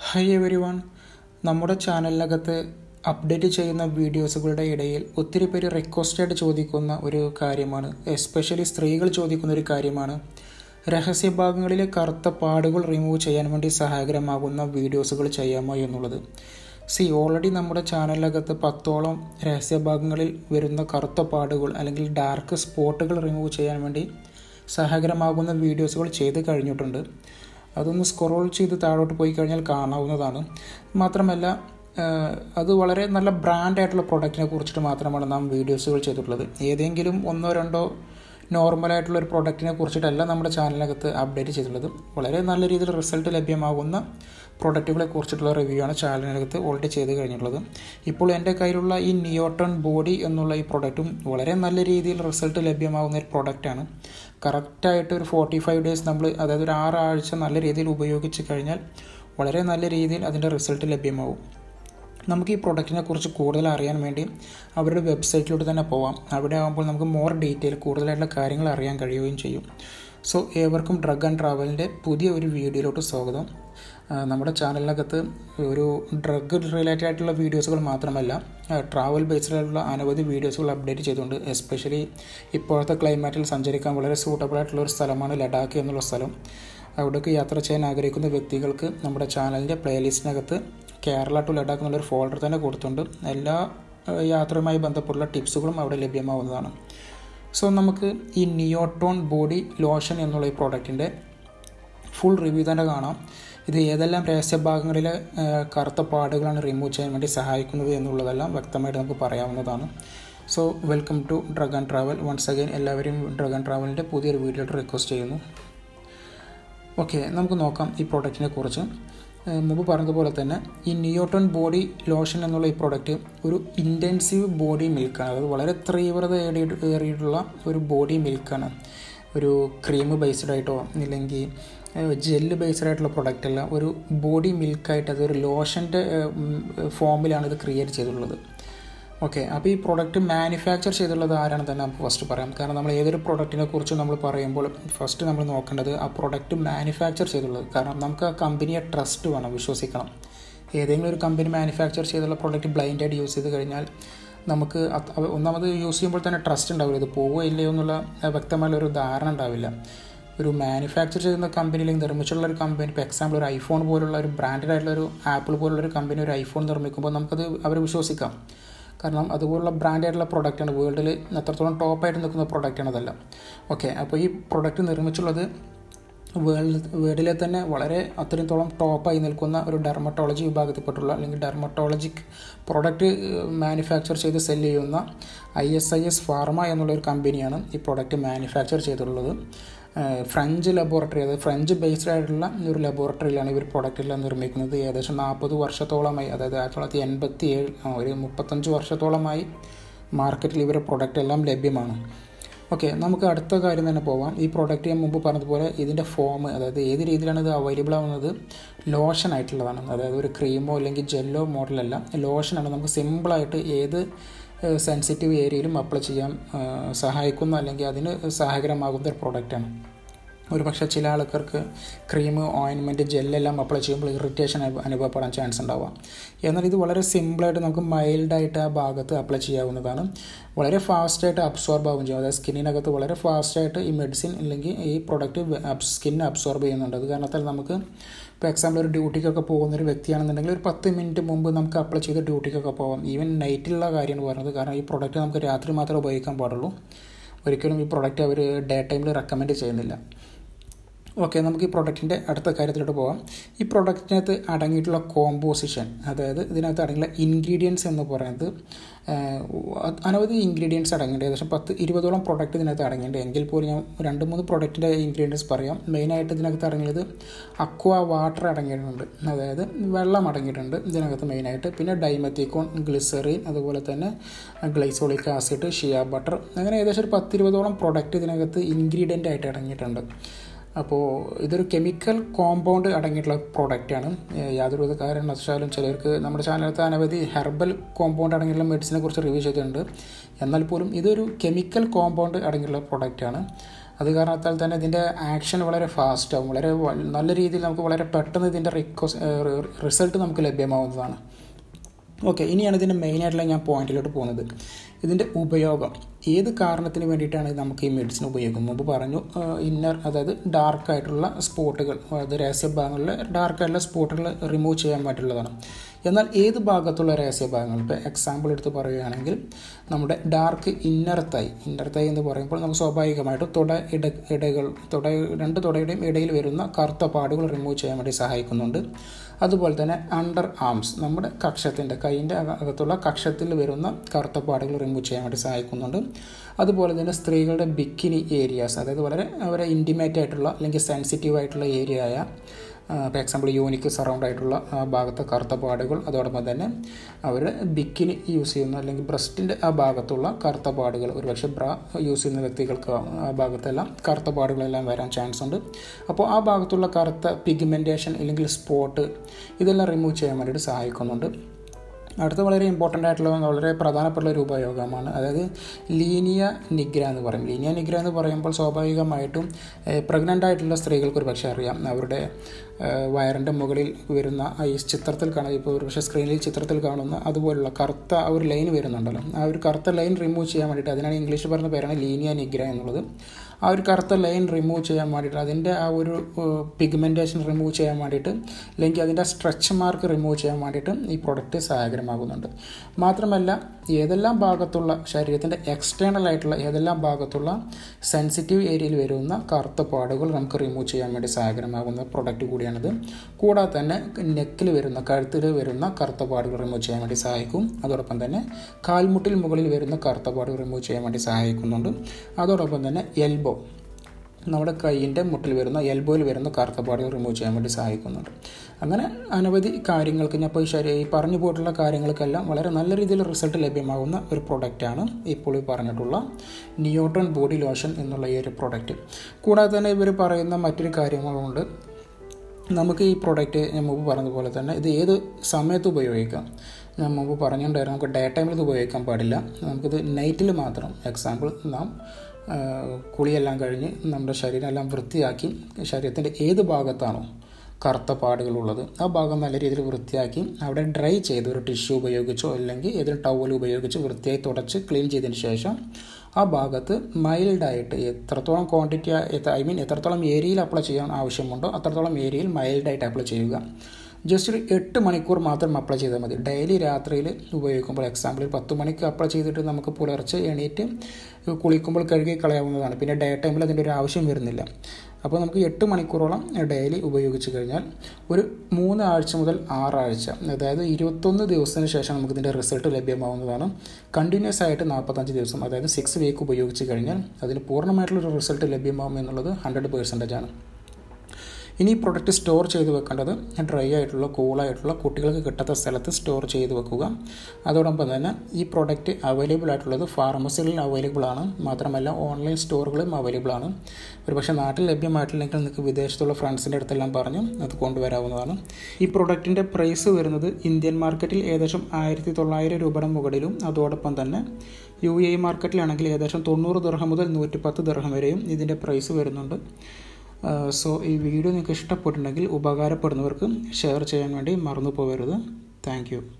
hi every one നമ്മുടെ ചാനലിനകത്ത് update ചെയ്യുന്ന വീഡിയോസുകളുടെ ഇടയിൽ ഒത്തിരി പേര് റിക്വസ്റ്റായിട്ട് ചോദിക്കുന്ന ഒരു കാര്യമാണ് എസ്പെഷ്യലി സ്ത്രീകൾ ചോദിക്കുന്ന ഒരു കാര്യമാണ് രഹസ്യഭാഗങ്ങളിലെ കറുത്ത പാടുകൾ റിമൂവ് ചെയ്യാൻ വേണ്ടി സഹായകരമാകുന്ന വീഡിയോസുകൾ ചെയ്യാമോ എന്നുള്ളത് സി ഓൾറെഡി നമ്മുടെ ചാനലിനകത്ത് പത്തോളം രഹസ്യഭാഗങ്ങളിൽ വരുന്ന കറുത്ത പാടുകൾ അല്ലെങ്കിൽ ഡാർക്ക് സ്പോട്ടുകൾ റിമൂവ് ചെയ്യാൻ വേണ്ടി സഹായകരമാകുന്ന വീഡിയോസുകൾ ചെയ്ത് കഴിഞ്ഞിട്ടുണ്ട് അതൊന്ന് സ്ക്രോൾ ചെയ്ത് താഴോട്ട് പോയി കഴിഞ്ഞാൽ കാണാവുന്നതാണ് മാത്രമല്ല അത് വളരെ നല്ല ബ്രാൻഡായിട്ടുള്ള പ്രൊഡക്റ്റിനെ കുറിച്ചിട്ട് മാത്രമാണ് നാം വീഡിയോസുകൾ ചെയ്തിട്ടുള്ളത് ഏതെങ്കിലും ഒന്നോ രണ്ടോ നോർമലായിട്ടുള്ള ഒരു പ്രൊഡക്റ്റിനെ കുറിച്ചിട്ടല്ല നമ്മുടെ ചാനലിനകത്ത് അപ്ഡേറ്റ് ചെയ്തിട്ടുള്ളത് വളരെ നല്ല രീതിയിൽ റിസൾട്ട് ലഭ്യമാകുന്ന പ്രൊഡക്റ്റുകളെ കുറിച്ചിട്ടുള്ള റിവ്യൂ ആണ് ചാനലിനകത്ത് ഓൾറെഡി ചെയ്ത് കഴിഞ്ഞിട്ടുള്ളത് ഇപ്പോൾ എൻ്റെ കയ്യിലുള്ള ഈ നിയോട്ടൺ ബോഡി എന്നുള്ള ഈ പ്രൊഡക്റ്റും വളരെ നല്ല രീതിയിൽ റിസൾട്ട് ലഭ്യമാകുന്ന ഒരു പ്രൊഡക്റ്റാണ് കറക്റ്റായിട്ട് ഒരു ഫോർട്ടി ഫൈവ് ഡേയ്സ് നമ്മൾ അതായത് ഒരു ആറാഴ്ച നല്ല രീതിയിൽ ഉപയോഗിച്ച് കഴിഞ്ഞാൽ വളരെ നല്ല രീതിയിൽ അതിൻ്റെ റിസൾട്ട് ലഭ്യമാവും നമുക്ക് ഈ പ്രൊഡക്റ്റിനെ കുറിച്ച് കൂടുതൽ അറിയാൻ വേണ്ടി അവരുടെ വെബ്സൈറ്റിലൂടെ തന്നെ പോവാം അവിടെ ആകുമ്പോൾ നമുക്ക് മോർ ഡീറ്റെയിൽ കൂടുതലായിട്ടുള്ള കാര്യങ്ങൾ അറിയാൻ കഴിയുകയും ചെയ്യും സോ ഏവർക്കും ഡ്രഗ് ആൻഡ് ട്രാവലിൻ്റെ പുതിയ ഒരു വീഡിയോയിലോട്ട് സ്വാഗതം നമ്മുടെ ചാനലിനകത്ത് ഒരു ഡ്രഗ് റിലേറ്റഡ് ആയിട്ടുള്ള വീഡിയോസുകൾ മാത്രമല്ല ട്രാവൽ ബേസ്ഡ് ആയിട്ടുള്ള അനവധി വീഡിയോസുകൾ അപ്ഡേറ്റ് ചെയ്തുകൊണ്ട് എസ്പെഷ്യലി ഇപ്പോഴത്തെ ക്ലൈമാറ്റിൽ സഞ്ചരിക്കാൻ വളരെ സൂട്ടബിൾ ആയിട്ടുള്ള ഒരു സ്ഥലമാണ് ലഡാക്ക് എന്നുള്ള സ്ഥലം അവിടേക്ക് യാത്ര ചെയ്യാൻ ആഗ്രഹിക്കുന്ന വ്യക്തികൾക്ക് നമ്മുടെ ചാനലിൻ്റെ പ്ലേലിസ്റ്റിനകത്ത് കേരള ടു ലഡാക്ക് എന്നുള്ളൊരു ഫോൾഡർ തന്നെ കൊടുത്തുണ്ട് എല്ലാ യാത്രയുമായി ബന്ധപ്പെട്ടുള്ള ടിപ്സുകളും അവിടെ ലഭ്യമാവുന്നതാണ് സോ നമുക്ക് ഈ നിയോട്ടോൺ ബോഡി ലോഷൻ എന്നുള്ള ഈ പ്രോഡക്റ്റിൻ്റെ ഫുൾ റിവ്യൂ തന്നെ കാണാം ഇത് ഏതെല്ലാം രഹസ്യഭാഗങ്ങളിലെ കറുത്ത പാടുകളാണ് റിമൂവ് ചെയ്യാൻ വേണ്ടി സഹായിക്കുന്നത് എന്നുള്ളതെല്ലാം വ്യക്തമായിട്ട് നമുക്ക് പറയാവുന്നതാണ് so welcome to drug and travel once again എല്ലാവരും ഡ്രഗ് ആൻഡ് ട്രാവലിൻ്റെ പുതിയൊരു വീഡിയോയിട്ട് റിക്വസ്റ്റ് ചെയ്യുന്നു ഓക്കെ നമുക്ക് നോക്കാം ഈ പ്രോഡക്റ്റിനെ കുറിച്ച് മുമ്പ് പറഞ്ഞതുപോലെ തന്നെ ഈ നിയോട്ടൺ ബോഡി ലോഷൻ എന്നുള്ള ഈ പ്രോഡക്റ്റ് ഒരു ഇൻറ്റൻസീവ് ബോഡി മിൽക്കാണ് അതായത് വളരെ തീവ്രത ഏറിയിട്ടുള്ള ഒരു ബോഡി മിൽക്കാണ് ഒരു ക്രീം ബേസ്ഡ് ആയിട്ടോ ഇല്ലെങ്കിൽ ജെല്ല് ബേസ്ഡ് ആയിട്ടുള്ള പ്രൊഡക്റ്റ് അല്ല ഒരു ബോഡി മിൽക്കായിട്ട് അതൊരു ലോഷൻ്റെ ഫോമിലാണ് ഇത് ക്രിയേറ്റ് ചെയ്തിട്ടുള്ളത് ഓക്കെ അപ്പോൾ ഈ പ്രൊഡക്റ്റ് മാനുഫാക്ചർ ചെയ്തിട്ടുള്ളത് ആരാണ് തന്നെ നമുക്ക് ഫസ്റ്റ് പറയാം കാരണം നമ്മൾ ഏതൊരു പ്രൊഡക്റ്റിനെ കുറിച്ച് നമ്മൾ പറയുമ്പോൾ ഫസ്റ്റ് നമ്മൾ നോക്കേണ്ടത് ആ പ്രൊഡക്റ്റ് മാനുഫാക്ചർ ചെയ്തിട്ടുള്ളത് കാരണം നമുക്ക് ആ കമ്പനിയെ ട്രസ്റ്റ് വേണം വിശ്വസിക്കണം ഏതെങ്കിലും ഒരു കമ്പനി മാനുഫാക്ചർ ചെയ്തുള്ള പ്രൊഡക്റ്റ് ബ്ലൈൻഡായിട്ട് യൂസ് ചെയ്ത് കഴിഞ്ഞാൽ നമുക്ക് ഒന്നാമത് യൂസ് ചെയ്യുമ്പോൾ തന്നെ ട്രസ്റ്റ് ഉണ്ടാവില്ല ഇത് പോവോ ഇല്ലയോ എന്നുള്ള വ്യക്തമായ ഒരു ധാരണ ഉണ്ടാവില്ല ഒരു മാനുഫാക്ചർ ചെയ്യുന്ന കമ്പനിയിലേക്ക് നിർമ്മിച്ചുള്ള ഒരു കമ്പനി ഇപ്പോൾ എക്സാമ്പിൾ ഒരു ഐഫോൺ പോലുള്ള ഒരു ബ്രാൻഡഡ് ആയിട്ടുള്ള ഒരു ആപ്പിൾ പോലുള്ള ഒരു കമ്പനി ഒരു ഐഫോൺ നിർമ്മിക്കുമ്പോൾ നമുക്കത് അവരെ വിശ്വസിക്കാം കാരണം അതുപോലുള്ള ബ്രാൻഡായിട്ടുള്ള പ്രൊഡക്റ്റാണ് വേൾഡിൽ എത്രത്തോളം ടോപ്പായിട്ട് നിൽക്കുന്ന പ്രൊഡക്റ്റാണ് അതല്ല ഓക്കെ അപ്പോൾ ഈ പ്രൊഡക്റ്റ് നിർമ്മിച്ചുള്ളത് വേൾഡ് വേൾഡിലെ തന്നെ വളരെ അത്രത്തോളം ടോപ്പായി നിൽക്കുന്ന ഒരു ഡെർമറ്റോളജി വിഭാഗത്തിൽപ്പെട്ടുള്ള അല്ലെങ്കിൽ ഡെർമറ്റോളജിക് പ്രൊഡക്റ്റ് മാനുഫാക്ചർ ചെയ്ത് സെല് ചെയ്യുന്ന I S I S pharma എന്നുള്ള ഒരു കമ്പനിയാണ് ഈ പ്രൊഡക്റ്റ് മാനുഫാക്ചർ ചെയ്തിട്ടുള്ളത് ഫ്രഞ്ച് ലബോറട്ടറി അതായത് ഫ്രഞ്ച് ബേസ്ഡ് ആയിട്ടുള്ള ഒരു ലബോറട്ടറിയിലാണ് ഇവർ പ്രൊഡക്റ്റെല്ലാം നിർമ്മിക്കുന്നത് ഏകദേശം നാൽപ്പത് വർഷത്തോളമായി അതായത് ആയിരത്തി തൊള്ളായിരത്തി എൺപത്തി ഏഴ് ഒരു മുപ്പത്തഞ്ച് വർഷത്തോളമായി മാർക്കറ്റിൽ ഇവരുടെ പ്രൊഡക്റ്റ് എല്ലാം ലഭ്യമാണ് ഓക്കെ നമുക്ക് അടുത്ത കാര്യം തന്നെ പോവാം ഈ പ്രോഡക്റ്റ് ഞാൻ മുമ്പ് പറഞ്ഞതുപോലെ ഇതിൻ്റെ ഫോം അതായത് ഏത് രീതിയിലാണ് ഇത് അവൈലബിൾ ആവുന്നത് ലോഷൻ ആയിട്ടുള്ളതാണ് അതായത് ഒരു ക്രീമോ അല്ലെങ്കിൽ ജെല്ലോ മോഡലല്ല ലോഷനാണ് നമുക്ക് സിമ്പിളായിട്ട് ഏത് സെൻസിറ്റീവ് ഏരിയയിലും അപ്ലൈ ചെയ്യാൻ സഹായിക്കുന്ന അല്ലെങ്കിൽ അതിന് സഹായകരമാകുന്ന ഒരു പ്രോഡക്റ്റാണ് ഒരു പക്ഷേ ചില ആൾക്കാർക്ക് ക്രീം ഓയിൻമെൻറ്റ് ജെല്ലെല്ലാം അപ്ലൈ ചെയ്യുമ്പോൾ ഇറിറ്റേഷൻ അനുഭവപ്പെടാൻ ചാൻസ് ഉണ്ടാവാം എന്നാൽ ഇത് വളരെ സിമ്പിളായിട്ട് നമുക്ക് മൈൽഡായിട്ട് ആ ഭാഗത്ത് അപ്ലൈ ചെയ്യാവുന്നതാണ് വളരെ ഫാസ്റ്റായിട്ട് അബ്സോർബ് ആവുകയും ചെയ്യും അതായത് സ്കിന്നിനകത്ത് വളരെ ഫാസ്റ്റായിട്ട് ഈ മെഡിസിൻ അല്ലെങ്കിൽ ഈ പ്രൊഡക്റ്റ് സ്കിന്നെ അബ്സോർബ് ചെയ്യുന്നുണ്ട് അത് കാരണത്താൽ നമുക്ക് ഇപ്പോൾ എക്സാമ്പിൾ ഒരു ഡ്യൂട്ടിക്കൊക്കെ പോകുന്ന ഒരു വ്യക്തിയാണെന്നുണ്ടെങ്കിൽ ഒരു പത്ത് മിനിറ്റ് മുമ്പ് നമുക്ക് അപ്ലൈ ചെയ്ത് ഡ്യൂട്ടിക്കൊക്കെ പോകാം ഈവൻ നൈറ്റിലുള്ള കാര്യമാണ് പറഞ്ഞത് കാരണം ഈ പ്രൊഡക്റ്റ് നമുക്ക് രാത്രി മാത്രമേ ഉപയോഗിക്കാൻ പാടുള്ളൂ ഒരിക്കലും ഈ പ്രൊഡക്റ്റ് അവർ ഡേ ടൈമിൽ റെക്കമെൻഡ് ചെയ്യുന്നില്ല ഓക്കെ നമുക്ക് ഈ പ്രൊഡക്റ്റിൻ്റെ അടുത്ത കാര്യത്തിലോട്ട് പോകാം ഈ പ്രൊഡക്റ്റിനകത്ത് അടങ്ങിയിട്ടുള്ള കോമ്പോസിഷൻ അതായത് ഇതിനകത്ത് അടങ്ങിയുള്ള ഇൻഗ്രീഡിയൻസ് എന്ന് പറയുന്നത് അനവധി ഇൻഗ്രീഡിയൻസ് അടങ്ങിയിട്ടുണ്ട് ഏകദേശം പത്ത് ഇരുപതോളം പ്രൊഡക്റ്റ് ഇതിനകത്ത് അടങ്ങിയിട്ടുണ്ട് എങ്കിൽ പോലും ഞാൻ രണ്ട് മൂന്ന് പ്രൊഡക്റ്റിൻ്റെ ഇൻഗ്രീഡിയൻസ് പറയാം മെയിനായിട്ട് ഇതിനകത്ത് അടങ്ങിയത് അക്വ വാട്ടർ അടങ്ങിയിട്ടുണ്ട് അതായത് വെള്ളം അടങ്ങിയിട്ടുണ്ട് ഇതിനകത്ത് മെയിനായിട്ട് പിന്നെ ഡൈമത്തിക്കോൺ ഗ്ലിസറിൻ അതുപോലെ തന്നെ ഗ്ലൈസോളിക് ആസിഡ് ഷിയ ബട്ടർ അങ്ങനെ ഏകദേശം ഒരു പത്തിരുപതോളം പ്രൊഡക്റ്റ് ഇതിനകത്ത് ഇൻഗ്രീഡിയൻ്റ് ആയിട്ട് അടങ്ങിയിട്ടുണ്ട് അപ്പോൾ ഇതൊരു കെമിക്കൽ കോമ്പൗണ്ട് അടങ്ങിയിട്ടുള്ള പ്രോഡക്റ്റാണ് യാതൊരുവിധ കാരണവശാലും ചിലർക്ക് നമ്മുടെ ചാനലത്ത് അനവധി ഹെർബൽ കോമ്പൗണ്ട് അടങ്ങിയിട്ടുള്ള മെഡിസിനെ കുറിച്ച് റിവ്യൂ ചെയ്തിട്ടുണ്ട് എന്നാൽ പോലും ഇതൊരു കെമിക്കൽ കോമ്പൗണ്ട് അടങ്ങിയിട്ടുള്ള പ്രോഡക്റ്റാണ് അത് കാരണത്താൽ തന്നെ ഇതിൻ്റെ ആക്ഷൻ വളരെ ഫാസ്റ്റാവും വളരെ നല്ല രീതിയിൽ നമുക്ക് വളരെ പെട്ടെന്ന് ഇതിൻ്റെ റിക്വസ് റിസൾട്ട് നമുക്ക് ലഭ്യമാവുന്നതാണ് ഓക്കെ ഇനിയാണ് ഇതിൻ്റെ മെയിനായിട്ടുള്ള ഞാൻ പോയിന്റിലോട്ട് പോകുന്നത് ഇതിൻ്റെ ഉപയോഗം ഏത് കാരണത്തിന് വേണ്ടിയിട്ടാണ് നമുക്ക് ഈ മെഡിസിൻ ഉപയോഗിക്കുന്നത് മുമ്പ് പറഞ്ഞു ഇന്നർ അതായത് ഡാർക്കായിട്ടുള്ള സ്പോട്ടുകൾ അതായത് രഹസ്യഭാഗങ്ങളിൽ ഡാർക്കായിട്ടുള്ള സ്പോട്ടുകൾ റിമൂവ് ചെയ്യാൻ പറ്റുള്ളതാണ് എന്നാൽ ഏത് ഭാഗത്തുള്ള രഹസ്യഭാഗങ്ങൾ ഇപ്പോൾ എക്സാമ്പിൾ എടുത്ത് പറയുകയാണെങ്കിൽ നമ്മുടെ ഡാർക്ക് ഇന്നർ തൈ ഇന്നർ തൈ എന്ന് പറയുമ്പോൾ നമുക്ക് സ്വാഭാവികമായിട്ടും തുട ഇട ഇടകൾ തുട രണ്ട് തുടയുടെയും ഇടയിൽ വരുന്ന കറുത്ത പാടുകൾ റിമൂവ് ചെയ്യാൻ വേണ്ടി സഹായിക്കുന്നുണ്ട് അതുപോലെ തന്നെ അണ്ടർ ആംസ് നമ്മുടെ കക്ഷത്തിൻ്റെ കൈയിൻ്റെ അകത്തുള്ള കക്ഷത്തിൽ വരുന്ന കറുത്ത പാടുകൾ റിമൂവ് ചെയ്യാൻ വേണ്ടി സഹായിക്കുന്നുണ്ട് അതുപോലെ തന്നെ സ്ത്രീകളുടെ ബിക്കിനി ഏരിയാസ് അതായത് വളരെ അവരെ ഇൻറ്റിമേറ്റ് ആയിട്ടുള്ള അല്ലെങ്കിൽ സെൻസിറ്റീവ് ആയിട്ടുള്ള ഏരിയ ആയ ഫോർ എക്സാമ്പിൾ യൂണിക്ക് സറൗണ്ട് ആയിട്ടുള്ള ആ ഭാഗത്തെ കറുത്ത പാടുകൾ അതോടൊപ്പം തന്നെ അവർ ബിക്കിനി യൂസ് ചെയ്യുന്ന അല്ലെങ്കിൽ ബ്രസ്റ്റിൻ്റെ ആ ഭാഗത്തുള്ള കറുത്ത പാടുകൾ ഒരുപക്ഷെ ബ്ര യൂസ് ചെയ്യുന്ന വ്യക്തികൾക്ക് ആ ഭാഗത്തെല്ലാം കറുത്ത പാടുകളെല്ലാം വരാൻ ചാൻസ് ഉണ്ട് അപ്പോൾ ആ ഭാഗത്തുള്ള കറുത്ത പിഗ്മെൻറ്റേഷൻ അല്ലെങ്കിൽ സ്പോട്ട് ഇതെല്ലാം റിമൂവ് ചെയ്യാൻ വേണ്ടിയിട്ട് സഹായിക്കുന്നുണ്ട് അടുത്ത വളരെ ഇമ്പോർട്ടൻ്റ് ആയിട്ടുള്ള വളരെ പ്രധാനപ്പെട്ട ഒരു ഉപയോഗമാണ് അതായത് ലീനിയ നിഗ്ര എന്ന് പറയും ലീനിയ നിഗ്ര എന്ന് പറയുമ്പോൾ സ്വാഭാവികമായിട്ടും പ്രഗ്നൻ്റ് ആയിട്ടുള്ള സ്ത്രീകൾക്ക് ഒരു പക്ഷേ അറിയാം അവരുടെ വയറിൻ്റെ മുകളിൽ വരുന്ന ഈ ചിത്രത്തിൽ കാണുന്ന ഇപ്പോൾ ഒരു പക്ഷേ സ്ക്രീനിൽ ചിത്രത്തിൽ കാണുന്ന അതുപോലുള്ള കറുത്ത ആ ഒരു ലൈൻ വരുന്നുണ്ടല്ലോ ആ ഒരു കറുത്ത ലൈൻ റിമൂവ് ചെയ്യാൻ വേണ്ടിയിട്ട് അതിനാണ് ഇംഗ്ലീഷ് പറയുന്ന പേരാണ് ലീനിയ നിഗ്ര എന്നുള്ളത് ആ ഒരു കറുത്ത ലൈൻ റിമൂവ് ചെയ്യാൻ വേണ്ടിയിട്ട് അതിൻ്റെ ആ ഒരു പിഗ്മെൻറ്റേഷൻ റിമൂവ് ചെയ്യാൻ വേണ്ടിയിട്ട് അല്ലെങ്കിൽ അതിൻ്റെ സ്ട്രെച്ച് മാർക്ക് റിമൂവ് ചെയ്യാൻ വേണ്ടിയിട്ട് ഈ പ്രൊഡക്റ്റ് സഹായകരമാകുന്നുണ്ട് മാത്രമല്ല ഏതെല്ലാം ഭാഗത്തുള്ള ശരീരത്തിൻ്റെ എക്സ്റ്റേണൽ ആയിട്ടുള്ള ഏതെല്ലാം ഭാഗത്തുള്ള സെൻസിറ്റീവ് ഏരിയയിൽ വരുന്ന കറുത്ത പാടുകൾ നമുക്ക് റിമൂവ് ചെയ്യാൻ വേണ്ടി സഹായകരമാകുന്ന പ്രൊഡക്റ്റ് കൂടിയാണിത് കൂടാതെ തന്നെ നെക്കിൽ വരുന്ന കഴുത്തിൽ വരുന്ന കറുത്ത പാടുകൾ റിമൂവ് ചെയ്യാൻ വേണ്ടി സഹായിക്കും അതോടൊപ്പം തന്നെ കാൽമുട്ടിൽ മുകളിൽ വരുന്ന കറുത്ത പാടുകൾ റിമൂവ് ചെയ്യാൻ വേണ്ടി സഹായിക്കുന്നുണ്ട് അതോടൊപ്പം തന്നെ എൽബോ നമ്മുടെ കൈയിൻ്റെ മുട്ടിൽ വരുന്ന എൽബോയിൽ വരുന്ന കറുത്ത പാടുകൾ റിമൂവ് ചെയ്യാൻ വേണ്ടി സഹായിക്കുന്നുണ്ട് അങ്ങനെ അനവധി കാര്യങ്ങൾക്ക് ഞാൻ ഇപ്പോൾ ശരി ഈ പറഞ്ഞു പോയിട്ടുള്ള കാര്യങ്ങൾക്കെല്ലാം വളരെ നല്ല രീതിയിൽ റിസൾട്ട് ലഭ്യമാകുന്ന ഒരു പ്രൊഡക്റ്റാണ് ഇപ്പോൾ ഈ പറഞ്ഞിട്ടുള്ള നിയോട്രോൺ ബോഡി ലോഷൻ എന്നുള്ള ഈ ഒരു പ്രൊഡക്റ്റ് കൂടാതെ തന്നെ ഇവർ പറയുന്ന മറ്റൊരു കാര്യങ്ങളുണ്ട് നമുക്ക് ഈ പ്രോഡക്റ്റ് ഞാൻ മുമ്പ് പറഞ്ഞതുപോലെ തന്നെ ഇത് ഏത് സമയത്ത് ഉപയോഗിക്കാം ഞാൻ മുമ്പ് പറഞ്ഞിട്ടുണ്ടായിരുന്നു നമുക്ക് ഡേ ടൈമിൽ ഇത് ഉപയോഗിക്കാൻ പാടില്ല നമുക്കിത് നൈറ്റിൽ മാത്രം എക്സാമ്പിൾ നാം കുളിയെല്ലാം കഴിഞ്ഞ് നമ്മുടെ ശരീരം എല്ലാം വൃത്തിയാക്കി ശരീരത്തിൻ്റെ ഏത് ഭാഗത്താണോ കറുത്ത പാടുകളുള്ളത് ആ ഭാഗം നല്ല രീതിയിൽ വൃത്തിയാക്കി അവിടെ ഡ്രൈ ചെയ്ത് ഒരു ടിഷ്യൂ ഉപയോഗിച്ചോ അല്ലെങ്കിൽ ഏതൊരു ടവൽ ഉപയോഗിച്ച് വൃത്തിയായി തുടച്ച് ക്ലീൻ ചെയ്തതിന് ശേഷം ആ ഭാഗത്ത് മൈൽഡായിട്ട് എത്രത്തോളം ക്വാണ്ടിറ്റി ഐ മീൻ എത്രത്തോളം ഏരിയയിൽ അപ്ലൈ ചെയ്യാൻ ആവശ്യമുണ്ടോ അത്രത്തോളം ഏരിയയിൽ മൈൽഡായിട്ട് അപ്ലൈ ചെയ്യുക ജസ്റ്റ് ഒരു എട്ട് മണിക്കൂർ മാത്രം അപ്ലൈ ചെയ്താൽ മതി ഡെയിലി രാത്രിയിൽ ഉപയോഗിക്കുമ്പോൾ എക്സാമ്പിൾ പത്ത് മണിക്ക് അപ്ലൈ ചെയ്തിട്ട് നമുക്ക് പുലർച്ചെ എണീറ്റ് കുളിക്കുമ്പോൾ കഴുകി കളയാവുന്നതാണ് പിന്നെ ഡേ ടൈമിൽ അതിൻ്റെ ഒരു ആവശ്യം വരുന്നില്ല അപ്പോൾ നമുക്ക് എട്ട് മണിക്കൂറോളം ഡെയിലി ഉപയോഗിച്ച് കഴിഞ്ഞാൽ ഒരു മൂന്ന് ആഴ്ച മുതൽ ആറാഴ്ച അതായത് ഇരുപത്തൊന്ന് ദിവസത്തിന് ശേഷം നമുക്ക് ഇതിൻ്റെ റിസൾട്ട് ലഭ്യമാവുന്നതാണ് കണ്ടിന്യൂസ് ആയിട്ട് നാൽപ്പത്തഞ്ച് ദിവസം അതായത് സിക്സ് വീക്ക് ഉപയോഗിച്ച് കഴിഞ്ഞാൽ അതിന് പൂർണ്ണമായിട്ടുള്ളൊരു റിസൾട്ട് ലഭ്യമാവും എന്നുള്ളത് ഹൺഡ്രഡ് പേഴ്സൻറ്റേജ് ആണ് ഇനി ഈ പ്രൊഡക്റ്റ് സ്റ്റോർ ചെയ്ത് വെക്കേണ്ടത് ഡ്രൈ ആയിട്ടുള്ള കൂളായിട്ടുള്ള കുട്ടികൾക്ക് കിട്ടാത്ത സ്ഥലത്ത് സ്റ്റോർ ചെയ്ത് വെക്കുക അതോടൊപ്പം തന്നെ ഈ പ്രൊഡക്റ്റ് അവൈലബിൾ ആയിട്ടുള്ളത് ഫാർമസികളിൽ അവൈലബിൾ ആണ് മാത്രമല്ല ഓൺലൈൻ സ്റ്റോറുകളും അവൈലബിൾ ആണ് ഒരു പക്ഷേ നാട്ടിൽ ലഭ്യമായിട്ടില്ലെങ്കിൽ നിങ്ങൾക്ക് വിദേശത്തുള്ള ഫ്രണ്ട്സിൻ്റെ അടുത്തെല്ലാം പറഞ്ഞ് അത് കൊണ്ടുവരാവുന്നതാണ് ഈ പ്രൊഡക്റ്റിൻ്റെ പ്രൈസ് വരുന്നത് ഇന്ത്യൻ മാർക്കറ്റിൽ ഏകദേശം ആയിരത്തി തൊള്ളായിരം രൂപയുടെ മുകളിലും അതോടൊപ്പം തന്നെ യു എ മാർക്കറ്റിലാണെങ്കിൽ ഏകദേശം തൊണ്ണൂറ് ദർഹം മുതൽ നൂറ്റി പത്ത് ദർഹം വരെയും ഇതിൻ്റെ പ്രൈസ് വരുന്നുണ്ട് സോ ഈ വീഡിയോ നിങ്ങൾക്ക് ഇഷ്ടപ്പെട്ടിട്ടുണ്ടെങ്കിൽ ഉപകാരപ്പെടുന്നവർക്ക് ഷെയർ ചെയ്യാൻ വേണ്ടി മറന്നു പോകരുത് താങ്ക്